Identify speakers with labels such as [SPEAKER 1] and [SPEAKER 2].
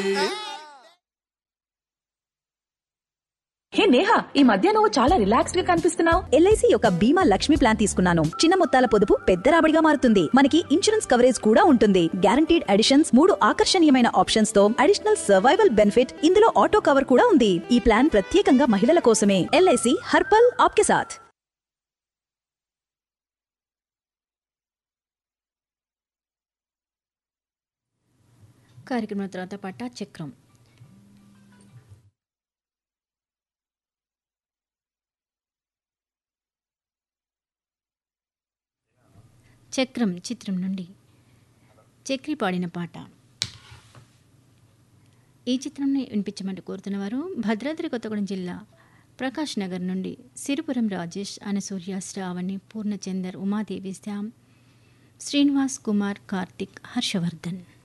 [SPEAKER 1] హే నేహా ఈ మధ్య నువ్వు చాలా రిలాక్స్డ్ గా కనిపిస్తున్నావు
[SPEAKER 2] ఎల్ఐసి యొక్క బీమా లక్ష్మి ప్లాన్ తీసుకున్నాను చిన్న మొత్తాల పొదుపు పెద్ద రాబడిగా మారుతుంది మనకి ఇన్సూరెన్స్ కవరేజ్ కూడా ఉంటుంది గ్యారంటీడ్ అడిషన్స్ మూడు ఆకర్షణీయమైన ఆప్షన్స్ తో అడిషనల్ సర్వైవల్ బెనిఫిట్ ఇందులో ఆటో కవర్ కూడా ఉంది ఈ ప్లాన్ ప్రత్యేకంగా మహిళల కోసమే ఎల్ఐసి హర్పల్ ఆప్కే సాథ్
[SPEAKER 3] కార్యక్రమం తర్వాత పట్టా చక్రం చక్రం చిత్రం నుండి చక్రి పాడిన పాట ఈ చిత్రంని వినిపించమంటూ కోరుతున్నవారు భద్రాద్రి కొత్తగూడెం జిల్లా ప్రకాష్ నగర్ నుండి సిరిపురం రాజేష్ అనసూర్య శ్రావణి పూర్ణచందర్ ఉమాదేవి శ్యామ్ శ్రీనివాస్ కుమార్ కార్తిక్ హర్షవర్ధన్